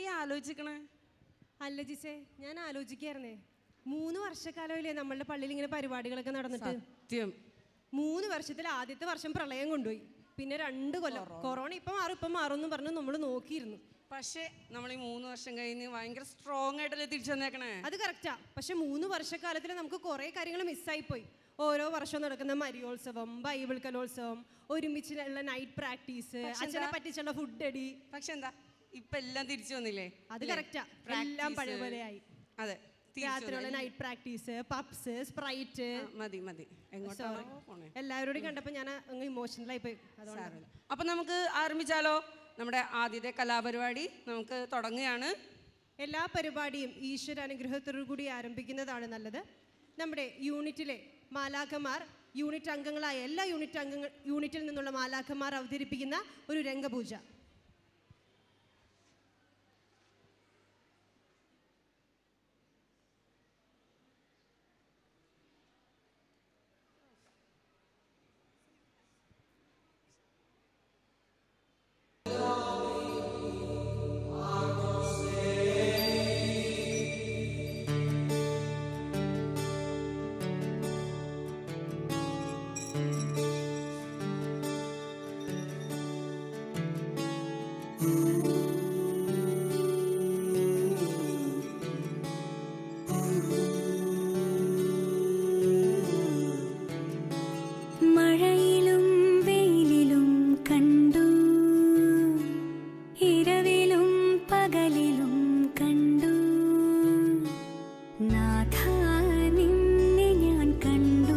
ഈ ആലോചിക്കണേ അല്ല ജിസേ ഞാൻ ആലോചിക്കായിരുന്നേ മൂന്ന് വർഷക്കാലമില്ലേ നമ്മളുടെ പള്ളിയിൽ ഇങ്ങനെ പരിപാടികളൊക്കെ നടന്നിട്ട് സത്യം മൂന്ന് വർഷത്തിൽ ആദ്യത്തെ വർഷം പ്രളയം കൊണ്ടുപോയി പിന്നെ രണ്ട് കൊല്ലം കൊറോണ ഇപ്പം മാറും ഇപ്പം മാറും എന്ന് പറഞ്ഞ് നമ്മൾ നോക്കിയിരുന്നു പക്ഷേ നമ്മൾ ഈ മൂന്ന് വർഷം കഴിഞ്ഞ് ഭയങ്കര സ്ട്രോങ് ആയിട്ടല്ലേ തിരിച്ചു വന്നേക്കണേ അത് കറക്റ്റാ പക്ഷെ മൂന്ന് വർഷക്കാലത്തിൽ നമുക്ക് കുറേ കാര്യങ്ങൾ മിസ്സായി പോയി ഓരോ വർഷവും നടക്കുന്ന മരിയോത്സവം ബൈബിൾ കലോത്സവം ഒരുമിച്ചുള്ള നൈറ്റ് പ്രാക്ടീസ് അച്ഛനെ പറ്റിച്ചുള്ള ഫുഡ് അടി പക്ഷെ എന്താ ഇപ്പൊ എല്ലാം തിരിച്ചു വന്നില്ലേ അത് ഇല്ലേ? കറക്റ്റാ എല്ലാം പഴയ Practice. പോലെയായി അതെ തിരിച്ചു രാത്രിയുള്ള വന്നു. നൈറ്റ് പ്രാക്ടീസ് പബ്സ് സ്പ്രൈറ്റ് ആ, മതി മതി എങ്ങോട്ടാ പോണേ എല്ലാവരോടും കണ്ടപ്പോൾ ഞാൻ അങ്ങ് ഇമോഷണലായി പോയി അതുകൊണ്ട് സാരമില്ല. അപ്പൊ നമുക്ക് ആരംഭിച്ചാലോ നമ്മുടെ ആദ്യത്തെ കലാപരിപാടി നമുക്ക് തുടങ്ങുകയാണ് എല്ലാ പരിപാടിയും ഈശ്വര അനുഗ്രഹത്തോടു കൂടി ആരംഭിക്കുന്നതാണ് നല്ലത് നമ്മുടെ യൂണിറ്റിലെ മാലാഖമാർ യൂണിറ്റ് അംഗങ്ങളായ എല്ലാ യൂണിറ്റ് അംഗങ്ങൾ യൂണിറ്റിൽ നിന്നുള്ള മാലാഖമാർ അവതരിപ്പിക്കുന്ന ഒരു രംഗപൂജ മഴയിലും വെയിലിലും കണ്ടു ഇരവിലും പകലിലും കണ്ടു നാഥ നിന്നെ ഞാൻ കണ്ടു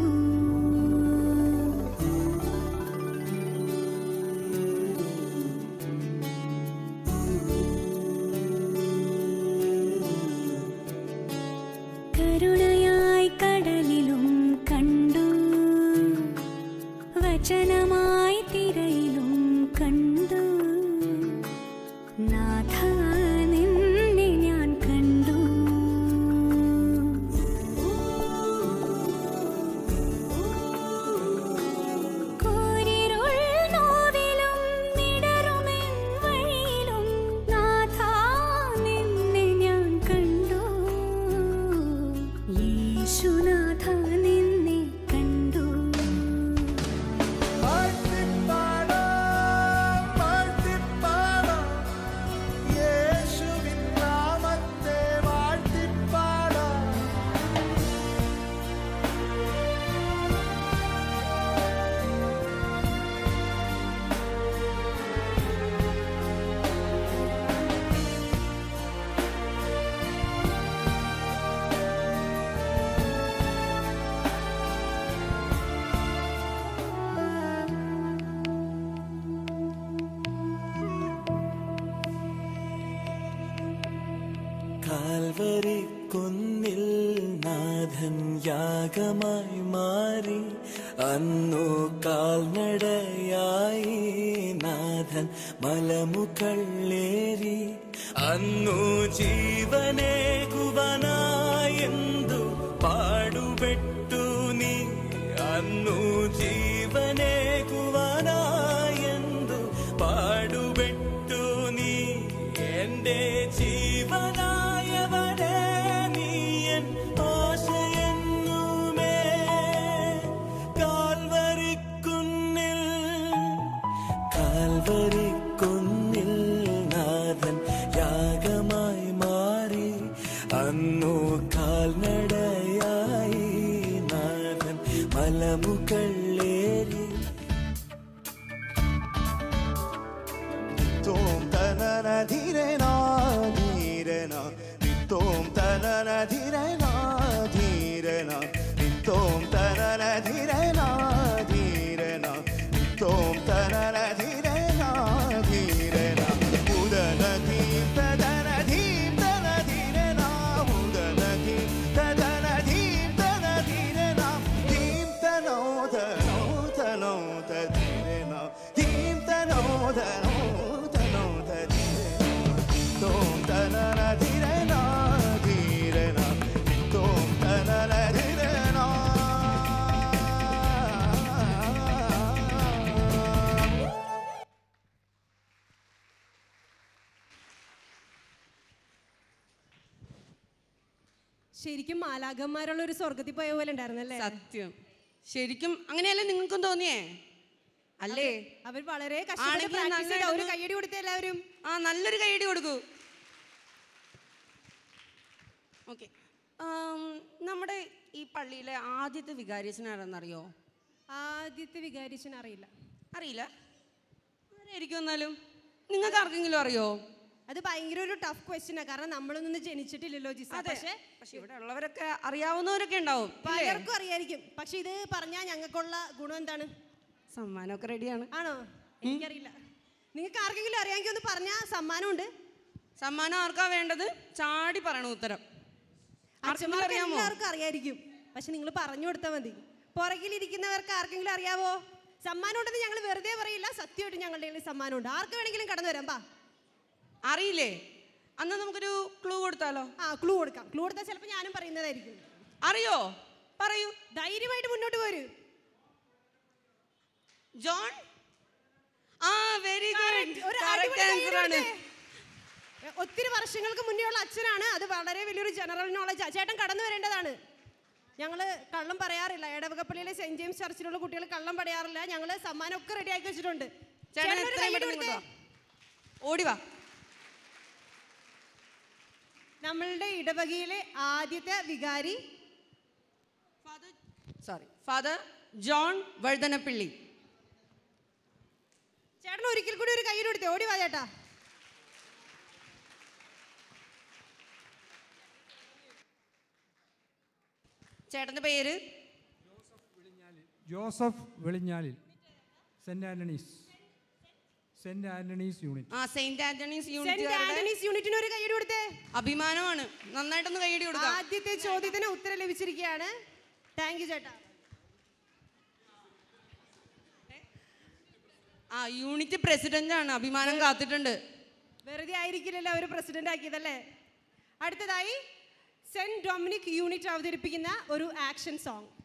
കരുണയായി കടലിലും കണ്ടു വചനമായി തിരയിലും കണ്ടു നാഥ നിന്നെ ഞാൻ കണ്ടു കൂരിരുൾ നോവിലും നിടറുമെൻ വഴിയിലും നാഥ നിന്നെ ഞാൻ കണ്ടു യേശുനാഥ നിന്നെ കണ്ടു കാൽവരി കുന്നിൽ നാഥൻ യാഗമായി മാറി അന്നു കാൽനടയായി നാഥൻ മലമുകളേറി അന്നു ജീവനേകുവനായെന്തു പാടുപെട്ടു നീ അന്നു ജീവനേകുവനായെന്തു പാടുപെട്ടു നീ എന്റെ ജീവനായവനെ നീയൻ ആശയെന്നുമേ കാൽവരിക്കുന്നിൽ കാൽവരിക്കുന്നിൽ നാഥൻ യാഗമായി മാറി അന്നു കാൽനടയായി നാഥൻ മലമുകളേറി തോം തനന ധീരന ധീരന തോം തനന ധീരന ധീരന തോം തനന ധീരന ധീരന തോം തനന ധീരന ധീരന ഉദന ധീം തദന ധീം തന ധീരന ഉദന ധീം തദന ധീം തന ധീരന ധീം തനോ തനോ തനോ തധീരന ധീം തനോ തനോ തനോ തധീരന തോം തനന ധീരന ധീരന ശരിക്കും മാലാഖന്മാരുള്ള ഒരു സ്വർഗത്തിൽ പോയ പോലെ ഉണ്ടായിരുന്നല്ലേ സത്യം ശരിക്കും അങ്ങനെയല്ലേ നിങ്ങൾക്കും തോന്നിയേ അല്ലേ അവർ വളരെ കഷ്ടപ്പെട്ട് ആണെങ്കിൽ പ്രാക്ടീസ് ചെയ്ത ഒരു നന്നായിട്ടൊന്ന് കയ്യടി കൊടുത്ത എല്ലാവരും ആ നല്ലൊരു കൈയടി കൊടുക്കൂ ഓക്കെ നമ്മുടെ ഈ പള്ളിയിലെ ആദ്യത്തെ വികാരിച്ചൻ ആരാന്നറിയോ ആദ്യത്തെ വികാരിച്ചൻ അറിയില്ല അറിയില്ല ആരായിരിക്കും എന്നാലും നിങ്ങൾക്ക് ആർക്കെങ്കിലും അറിയോ അത് ഭയങ്കര ഒരു ടഫ് ക്വസ്റ്റ്യനാ കാരണം നമ്മളൊന്നും ജനിച്ചിട്ടില്ലല്ലോ ജിസ അതെ പക്ഷേ പക്ഷെ ഇവിടെ ഉള്ളവരൊക്കെ അറിയാവുന്നവരൊക്കെ ഉണ്ടാവും ഇല്ലേ? പലർക്കും അറിയായിരിക്കും പക്ഷെ ഇത് പറഞ്ഞാൽ ഞങ്ങൾക്കുള്ള ഗുണം എന്താണ് സമ്മാനമൊക്കെ റെഡിയാണ് ആണോ എനിക്കറിയില്ല നിങ്ങൾക്ക് ആർക്കെങ്കിലും അറിയാമെങ്കിൽ ഒന്ന് പറഞ്ഞാൽ സമ്മാനമുണ്ട് സമ്മാനം ആർക്കാ വേണ്ടത് ചാടി പറയണ ഉത്തരം ആർക്കെങ്കിലും അച്ഛന്മാർക്ക് അറിയാമോ എല്ലാവർക്കും അറിയായിരിക്കും പക്ഷെ നിങ്ങൾ പറഞ്ഞു കൊടുത്താൽ മതി പുറകിലിരിക്കുന്നവർക്ക് ആർക്കെങ്കിലും അറിയാവോ സമ്മാനം ഉണ്ടെന്ന് ഞങ്ങൾ വെറുതെ പറയില്ല സത്യമായിട്ട് ഞങ്ങളുടെ കയ്യിൽ സമ്മാനമുണ്ട് ആർക്ക് വേണമെങ്കിലും കടന്നു വരാം ബാ അറിയില്ലേ അന്ന് നമുക്കൊരു ക്ലൂ കൊടുത്താലോ ആ ക്ലൂ കൊടുക്കാം ക്ലൂ കൊടുത്താൽ ചിലപ്പോൾ ഞാനും പറയുന്നതായിരിക്കും അറിയോ പറയൂ ധൈര്യമായിട്ട് മുന്നോട്ട് പോരൂ ജോൺ ആ വെരി Correct. ഗുഡ് ഒരു കറക്റ്റ് അടിപൊളി ആൻസർ ആണ് കൈയ്യടി കൊടുത്തേ. ഒത്തിരി വർഷങ്ങൾക്ക് മുന്നേ ഉള്ള അച്ഛനാണ് അത് വളരെ വലിയൊരു ജനറൽ നോളജ് ചേട്ടൻ കടന്നു വരേണ്ടതാണ് ഞങ്ങൾ കള്ളം പറയാറില്ല എടവകപ്പള്ളിയിലെ സെന്റ് ജെയിംസ് ചർച്ചിലുള്ള കുട്ടികൾ കള്ളം പറയാറില്ല ഞങ്ങൾ സമ്മാനം ഒക്കെ റെഡി ആക്കി വെച്ചിട്ടുണ്ട് ചേട്ടൻ ചേട്ടനൊരു എത്രയും കൈയ്യടി പെട്ടെന്ന് കൊടുത്തേ. ഇങ്ങോട്ട് വാ. ഓടി വാ നമ്മളുടെ ഇടവകയിലെ ആദ്യത്തെ വികാരി സോറി ഫാദർ ജോൺ വഴുതനപ്പിള്ളി ചേട്ടൻ ഒരിക്കൽ കൂടി ഒരു കൈയ്യടി കൊടുത്തേ ഓടി വാ ചേട്ടാ ചേട്ടന്റെ പേര് ജോസഫ് വെളിഞ്ഞാലിൽ Saint Anthony's Saint Anthony's unit ആ Saint Anthony's Saint unit Anthony's യൂണിറ്റിന് ഒരു കൈയ്യടി കൊടുത്തേ അഭിമാനമാണ് നന്നായിട്ടൊന്ന് കൈയടി കൊടുക്കാം ആദ്യത്തെ ചോദ്യത്തിന് ഉത്തരം ലഭിച്ചിരിക്കുകയാണ് താങ്ക് യു ചേട്ടാ ആ യൂണിറ്റ് പ്രസിഡന്റ് ആണ് അഭിമാനം കാത്തിട്ടുണ്ട് വെറുതെ ആയിരിക്കില്ലല്ലോ അവർ പ്രസിഡന്റ് ആക്കിയതല്ലേ അടുത്തതായി സെന്റ് ഡൊമിനിക് യൂണിറ്റ് അവതരിപ്പിക്കുന്ന ഒരു ആക്ഷൻ സോങ്